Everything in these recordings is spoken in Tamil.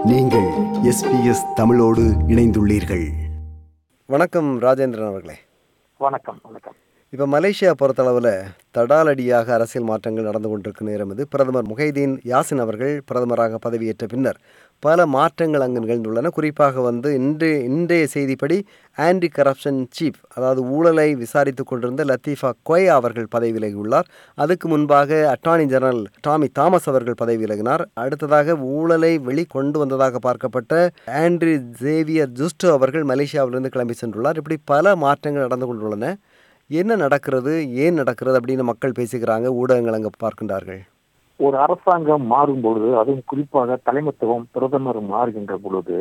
நீங்கள் எஸ்பிஎஸ் தமிழோடு இணைந்துள்ளீர்கள் வணக்கம் ராஜேந்திரன் அவர்களே வணக்கம் வணக்கம் இப்போ மலேசியா பொறுத்தளவில் தடாலடியாக அரசியல் மாற்றங்கள் நடந்து கொண்டிருக்கும் நேரம் இது பிரதமர் முஹைதீன் யாசின் அவர்கள் பிரதமராக பதவியேற்ற பின்னர் பல மாற்றங்கள் அங்கு நிகழ்ந்துள்ளன குறிப்பாக வந்து இன்றைய இன்றைய செய்திப்படி ஆன்டி கரப்ஷன் சீஃப் அதாவது ஊழலை விசாரித்து கொண்டிருந்த லத்தீஃபா கொயா அவர்கள் பதவி விலகியுள்ளார் அதுக்கு முன்பாக அட்டார்னி ஜெனரல் டாமி தாமஸ் அவர்கள் பதவி விலகினார் அடுத்ததாக ஊழலை வெளிக்கொண்டு வந்ததாக பார்க்கப்பட்ட ஆண்ட்ரி ஜேவியர் ஜுஸ்டோ அவர்கள் மலேசியாவிலிருந்து கிளம்பி சென்றுள்ளார் இப்படி பல மாற்றங்கள் நடந்து கொண்டுள்ளன என்ன நடக்கிறது ஏன் நடக்கிறது அப்படின்னு மக்கள் பேசுகிறாங்க ஊடகங்கள் அங்கே பார்க்கின்றார்கள் ஒரு அரசாங்கம் மாறும் பொழுது அதுவும் குறிப்பாக தலைமைத்துவம் பிரதமர் மாறுகின்ற பொழுது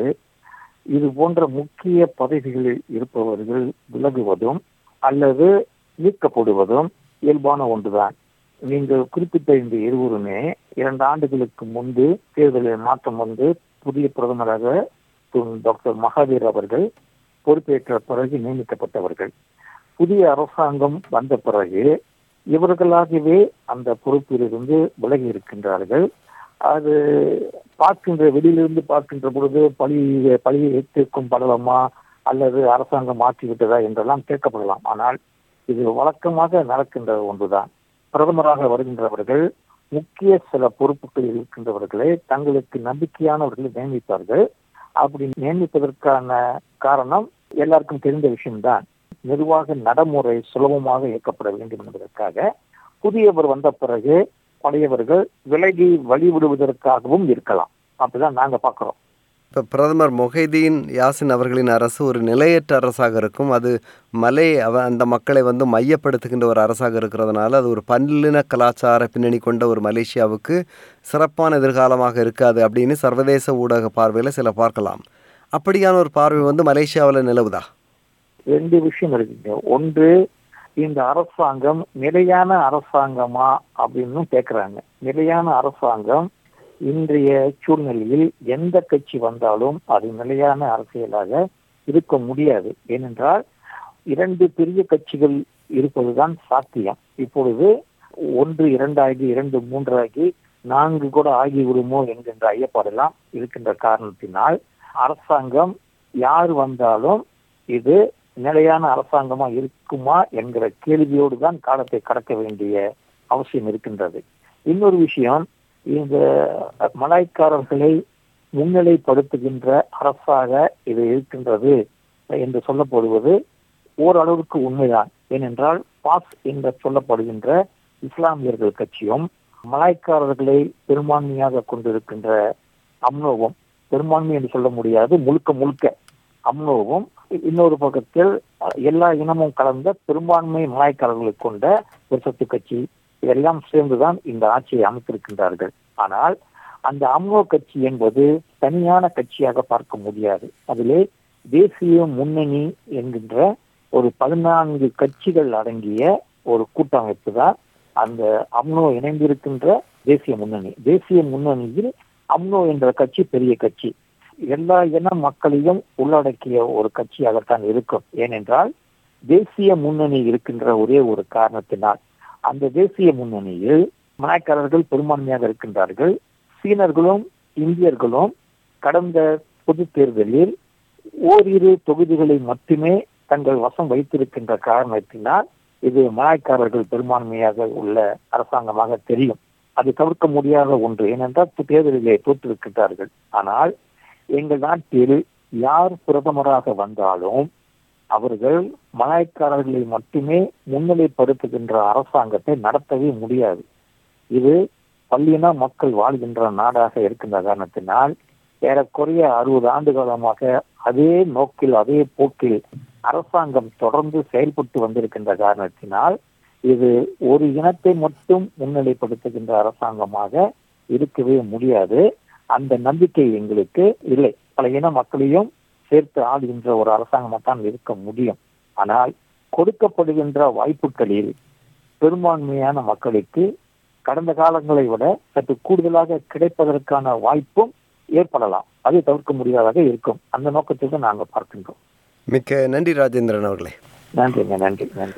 இது போன்ற முக்கிய பதவிகளில் இருப்பவர்கள் விலகுவதும் அல்லது நீக்கப்படுவதும் இயல்பான ஒன்றுதான் நீங்கள் குறிப்பிட்ட இந்த இருவருமே இரண்டு ஆண்டுகளுக்கு முன்பு தேர்தலில் மாற்றம் வந்து புதிய பிரதமராக திரு டாக்டர் மகாதீர் அவர்கள் பொறுப்பேற்ற பிறகு நியமிக்கப்பட்டவர்கள் புதிய அரசாங்கம் வந்த பிறகு இவர்களாகவே அந்த பொறுப்பிலிருந்து விலகி இருக்கின்றார்கள் அது பார்க்கின்ற வெளியிலிருந்து பார்க்கின்ற பொழுது பழி பழியை ஏற்றிருக்கும் படலமா அல்லது அரசாங்கம் மாற்றிவிட்டதா என்றெல்லாம் கேட்கப்படலாம் ஆனால் இது வழக்கமாக நடக்கின்ற ஒன்றுதான் பிரதமராக வருகின்றவர்கள் முக்கிய சில பொறுப்புகள் இருக்கின்றவர்களை தங்களுக்கு நம்பிக்கையானவர்களை நியமிப்பார்கள் அப்படி நியமிப்பதற்கான காரணம் எல்லாருக்கும் தெரிந்த விஷயம்தான் நிர்வாக நடைமுறை சுலபமாக இயக்கப்பட வேண்டும் என்பதற்காக புதியவர் வந்த பிறகு பழையவர்கள் விலகி வழிவிடுவதற்காகவும் இருக்கலாம் அப்படிதான் நாங்க பாக்குறோம் இப்போ பிரதமர் மொஹைதீன் யாசின் அவர்களின் அரசு ஒரு நிலையற்ற அரசாக இருக்கும் அது மலை அவ அந்த மக்களை வந்து மையப்படுத்துகின்ற ஒரு அரசாக இருக்கிறதுனால அது ஒரு பல்லின கலாச்சார பின்னணி கொண்ட ஒரு மலேசியாவுக்கு சிறப்பான எதிர்காலமாக இருக்காது அப்படின்னு சர்வதேச ஊடக பார்வையில் சில பார்க்கலாம் அப்படியான ஒரு பார்வை வந்து மலேசியாவில் நிலவுதா ரெண்டு விஷயம் இருக்குங்க ஒன்று இந்த அரசாங்கம் நிலையான அரசாங்கமா அப்படின்னு கேக்குறாங்க நிலையான அரசாங்கம் இன்றைய சூழ்நிலையில் எந்த கட்சி வந்தாலும் அது நிலையான அரசியலாக இருக்க முடியாது ஏனென்றால் இரண்டு பெரிய கட்சிகள் இருப்பதுதான் சாத்தியம் இப்பொழுது ஒன்று இரண்டாகி இரண்டு மூன்றாகி நான்கு கூட ஆகிவிடுமோ என்கின்ற ஐயப்பாடெல்லாம் இருக்கின்ற காரணத்தினால் அரசாங்கம் யார் வந்தாலும் இது நிலையான அரசாங்கமா இருக்குமா என்கிற கேள்வியோடு தான் காலத்தை கடக்க வேண்டிய அவசியம் இருக்கின்றது இன்னொரு விஷயம் இந்த மலாய்க்காரர்களை முன்னிலைப்படுத்துகின்ற அரசாக இது இருக்கின்றது என்று சொல்லப்படுவது ஓரளவுக்கு உண்மைதான் ஏனென்றால் பாஸ் என்று சொல்லப்படுகின்ற இஸ்லாமியர்கள் கட்சியும் மலாய்க்காரர்களை பெரும்பான்மையாக கொண்டிருக்கின்ற அம்னோவும் பெரும்பான்மை என்று சொல்ல முடியாது முழுக்க முழுக்க அம்னோவும் இன்னொரு பக்கத்தில் எல்லா இனமும் கலந்த பெரும்பான்மை மலாய்க்காரர்களை கொண்ட ஒரு சொத்து கட்சி இதெல்லாம் சேர்ந்துதான் இந்த ஆட்சியை அமைத்திருக்கின்றார்கள் ஆனால் அந்த அம்னோ கட்சி என்பது தனியான கட்சியாக பார்க்க முடியாது அதிலே தேசிய முன்னணி என்கின்ற ஒரு பதினான்கு கட்சிகள் அடங்கிய ஒரு கூட்டமைப்பு தான் அந்த அம்னோ இணைந்திருக்கின்ற தேசிய முன்னணி தேசிய முன்னணியில் அம்னோ என்ற கட்சி பெரிய கட்சி எல்லா இன மக்களையும் உள்ளடக்கிய ஒரு கட்சியாகத்தான் இருக்கும் ஏனென்றால் தேசிய முன்னணி இருக்கின்ற ஒரே ஒரு காரணத்தினால் அந்த தேசிய முன்னணியில் மலாய்க்காரர்கள் பெரும்பான்மையாக இருக்கின்றார்கள் சீனர்களும் இந்தியர்களும் கடந்த பொது தேர்தலில் ஓரிரு தொகுதிகளை மட்டுமே தங்கள் வசம் வைத்திருக்கின்ற காரணத்தினால் இது மலாய்க்காரர்கள் பெரும்பான்மையாக உள்ள அரசாங்கமாக தெரியும் அது தவிர்க்க முடியாத ஒன்று ஏனென்றால் தேர்தலிலே தோற்றிருக்கின்றார்கள் ஆனால் எங்கள் நாட்டில் யார் பிரதமராக வந்தாலும் அவர்கள் மலாய்க்காரர்களை மட்டுமே முன்னிலைப்படுத்துகின்ற அரசாங்கத்தை நடத்தவே முடியாது இது பல்லின மக்கள் வாழ்கின்ற நாடாக இருக்கின்ற காரணத்தினால் ஏறக்குறைய அறுபது ஆண்டு காலமாக அதே நோக்கில் அதே போக்கில் அரசாங்கம் தொடர்ந்து செயல்பட்டு வந்திருக்கின்ற காரணத்தினால் இது ஒரு இனத்தை மட்டும் முன்னிலைப்படுத்துகின்ற அரசாங்கமாக இருக்கவே முடியாது அந்த நம்பிக்கை எங்களுக்கு இல்லை பல இன மக்களையும் சேர்த்து ஆளுகின்ற ஒரு அரசாங்கமாக தான் இருக்க முடியும் ஆனால் கொடுக்கப்படுகின்ற வாய்ப்புகளில் பெரும்பான்மையான மக்களுக்கு கடந்த காலங்களை விட சற்று கூடுதலாக கிடைப்பதற்கான வாய்ப்பும் ஏற்படலாம் அது தவிர்க்க முடியாதாக இருக்கும் அந்த நோக்கத்தில் தான் நாங்கள் பார்க்கின்றோம் மிக்க நன்றி ராஜேந்திரன் அவர்களே நன்றிங்க நன்றி நன்றி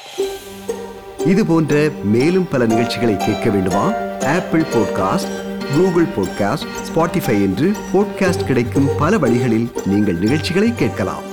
இது போன்ற மேலும் பல நிகழ்ச்சிகளை கேட்க வேண்டுமா Apple podcast Google podcast Spotify என்று பாட்காஸ்ட் கிடைக்கும் பல வழிகளில் நீங்கள் நிகழ்ச்சிகளை கேட்கலாம்